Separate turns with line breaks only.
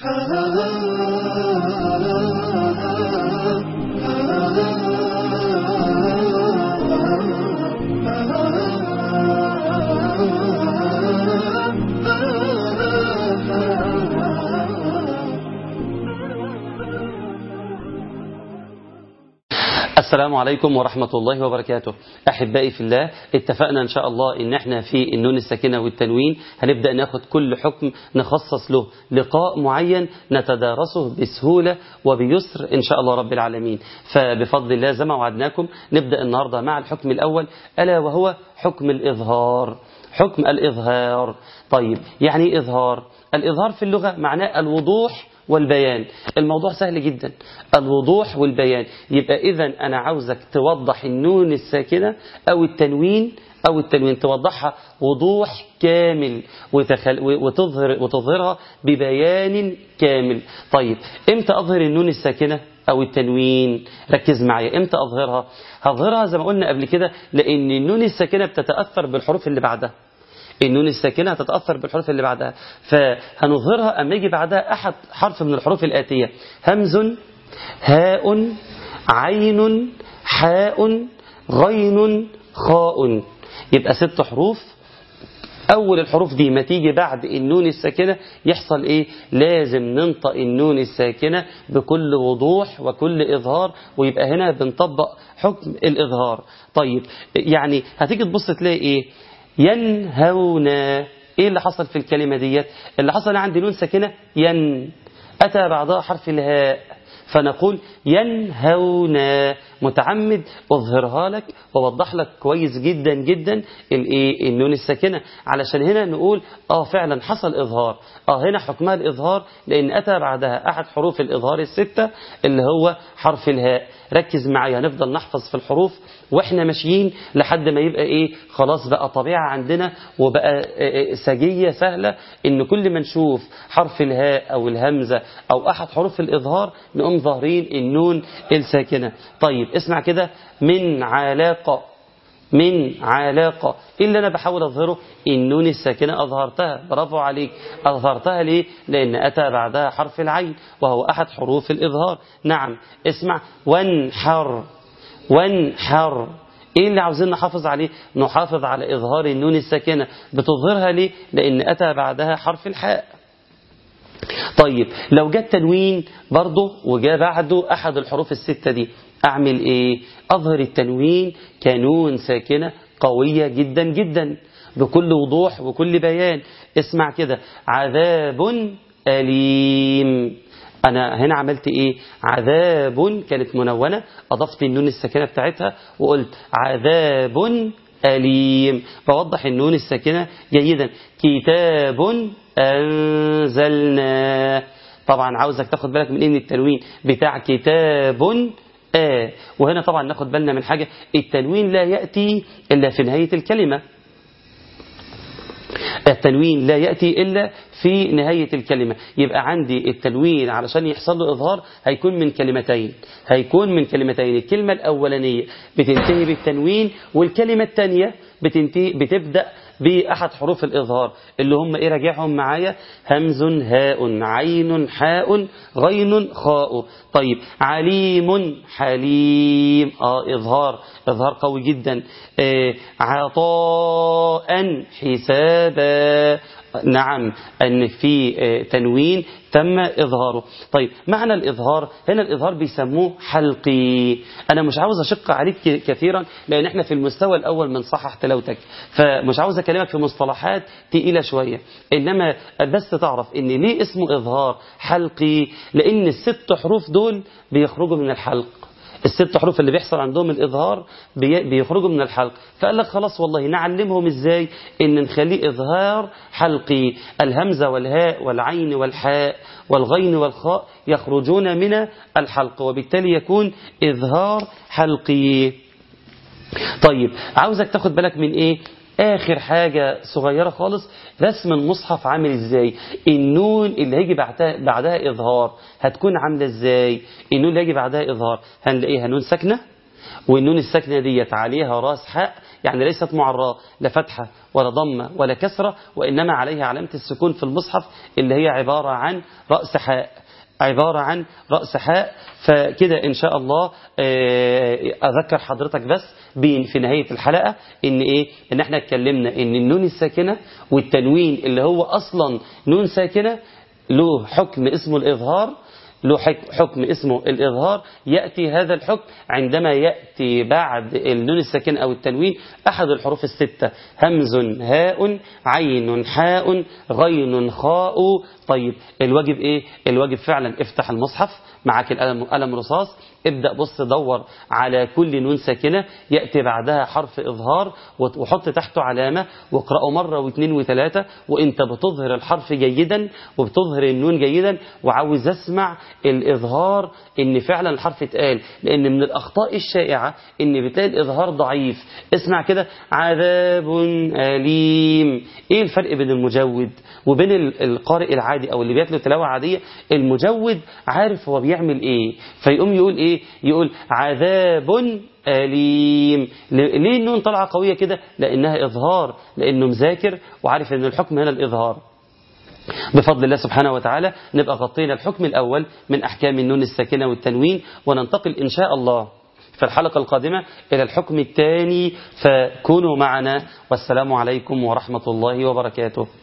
السلام عليكم ورحمة الله وبركاته أحبائي في الله اتفقنا إن شاء الله إن احنا في النون الساكنة والتنوين هنبدأ ناخد كل حكم نخصص له لقاء معين نتدارسه بسهولة وبيسر إن شاء الله رب العالمين فبفضل الله زي ما وعدناكم نبدأ النهاردة مع الحكم الأول ألا وهو حكم الإظهار حكم الإظهار طيب يعني إيه إظهار الإظهار في اللغة معناه الوضوح والبيان الموضوع سهل جدا الوضوح والبيان يبقى إذا أنا عاوزك توضح النون الساكنة أو التنوين أو التنوين توضحها وضوح كامل وتخل... وتظهر وتظهرها ببيان كامل طيب امتى أظهر النون الساكنة أو التنوين ركز معايا امتى أظهرها هظهرها زي ما قلنا قبل كده لأن النون الساكنة بتتأثر بالحروف اللي بعدها النون الساكنة هتتأثر بالحروف اللي بعدها فهنظهرها أما يجي بعدها أحد حرف من الحروف الآتية همز هاء عين حاء غين خاء يبقى ست حروف أول الحروف دي ما تيجي بعد النون الساكنة يحصل إيه لازم ننطق النون الساكنة بكل وضوح وكل إظهار ويبقى هنا بنطبق حكم الإظهار طيب يعني هتيجي تبص تلاقي إيه ينهونا ايه اللي حصل في الكلمة ديت اللي حصل عندي نون ساكنة ين أتى بعدها حرف الهاء فنقول ينهونا متعمد أظهرها لك ووضح لك كويس جدا جدا الايه النون الساكنة علشان هنا نقول اه فعلا حصل إظهار اه هنا حكمها الإظهار لأن أتى بعدها أحد حروف الإظهار الستة اللي هو حرف الهاء ركز معايا هنفضل نحفظ في الحروف واحنا ماشيين لحد ما يبقى ايه خلاص بقى طبيعة عندنا وبقى سجية سهلة ان كل ما نشوف حرف الهاء او الهمزة او احد حروف الاظهار نقوم ظاهرين النون الساكنة طيب اسمع كده من علاقة من علاقة إيه اللي أنا بحاول أظهره النون الساكنة أظهرتها برافو عليك أظهرتها ليه لأن أتى بعدها حرف العين وهو أحد حروف الإظهار نعم اسمع وانحر وانحر ايه اللي عاوزين نحافظ عليه نحافظ على اظهار النون الساكنة بتظهرها ليه لان اتى بعدها حرف الحاء طيب لو جاء تنوين برضه وجاء بعده احد الحروف الستة دي اعمل ايه اظهر التنوين كنون ساكنة قوية جدا جدا بكل وضوح وكل بيان اسمع كده عذاب أليم أنا هنا عملت إيه عذاب كانت منونة أضفت النون الساكنة بتاعتها وقلت عذاب أليم بوضح النون الساكنة جيدا كتاب أنزلنا طبعا عاوزك تاخد بالك من ان التنوين بتاع كتاب آه وهنا طبعا ناخد بالنا من حاجة التنوين لا يأتي إلا في نهاية الكلمة التنوين لا يأتي إلا في نهاية الكلمة يبقى عندي التنوين علشان يحصل له إظهار هيكون من كلمتين هيكون من كلمتين الكلمة الأولانية بتنتهي بالتنوين والكلمة الثانية بتنتهي بتبدأ بأحد حروف الإظهار اللي هم إيه راجعهم معايا همز هاء عين حاء غين خاء طيب عليم حليم آه إظهار إظهار قوي جدا آه عطاء حسابا نعم أن في تنوين تم إظهاره طيب معنى الإظهار هنا الإظهار بيسموه حلقي أنا مش عاوز أشق عليك كثيرا لأن احنا في المستوى الأول من صحح تلاوتك فمش عاوز أكلمك في مصطلحات تقيلة شوية إنما بس تعرف إن ليه اسمه إظهار حلقي لأن الست حروف دول بيخرجوا من الحلق الست حروف اللي بيحصل عندهم الإظهار بيخرجوا من الحلق فقال لك خلاص والله نعلمهم إزاي إن نخليه إظهار حلقي الهمزة والهاء والعين والحاء والغين والخاء يخرجون من الحلق وبالتالي يكون إظهار حلقي طيب عاوزك تاخد بالك من إيه آخر حاجة صغيرة خالص رسم المصحف عامل ازاي النون اللي هيجي بعدها, بعدها إظهار هتكون عاملة ازاي النون اللي هيجي بعدها إظهار هنلاقيها نون ساكنة والنون الساكنة ديت عليها راس حاء يعني ليست معراء لا فتحة ولا ضمة ولا كسرة وإنما عليها علامة السكون في المصحف اللي هي عبارة عن رأس حاء عبارة عن رأس حاء فكده إن شاء الله أذكر حضرتك بس في نهاية الحلقة إن إيه إن إحنا اتكلمنا إن النون الساكنة والتنوين اللي هو أصلا نون ساكنة له حكم اسمه الإظهار له حكم اسمه الإظهار يأتي هذا الحكم عندما يأتي بعد النون الساكن أو التنوين أحد الحروف الستة همز هاء عين حاء غين خاء طيب الواجب إيه الواجب فعلا افتح المصحف معاك القلم قلم رصاص ابدأ بص دور على كل نون ساكنة يأتي بعدها حرف إظهار وحط تحته علامة واقرأه مرة واثنين وثلاثة وانت بتظهر الحرف جيدا وبتظهر النون جيدا وعاوز اسمع الإظهار ان فعلا الحرف اتقال لأن من الأخطاء الشائعة ان بتلاقي الإظهار ضعيف اسمع كده عذاب أليم ايه الفرق بين المجود وبين القارئ العادي او اللي بيتلو تلاوة عادية المجود عارف هو بيعمل ايه فيقوم يقول ايه يقول عذاب أليم ليه النون طالعة قوية كده لأنها إظهار لأنه مذاكر وعارف أن الحكم هنا الإظهار بفضل الله سبحانه وتعالى نبقى غطينا الحكم الأول من أحكام النون الساكنة والتنوين وننتقل إن شاء الله في الحلقة القادمة إلى الحكم الثاني فكونوا معنا والسلام عليكم ورحمة الله وبركاته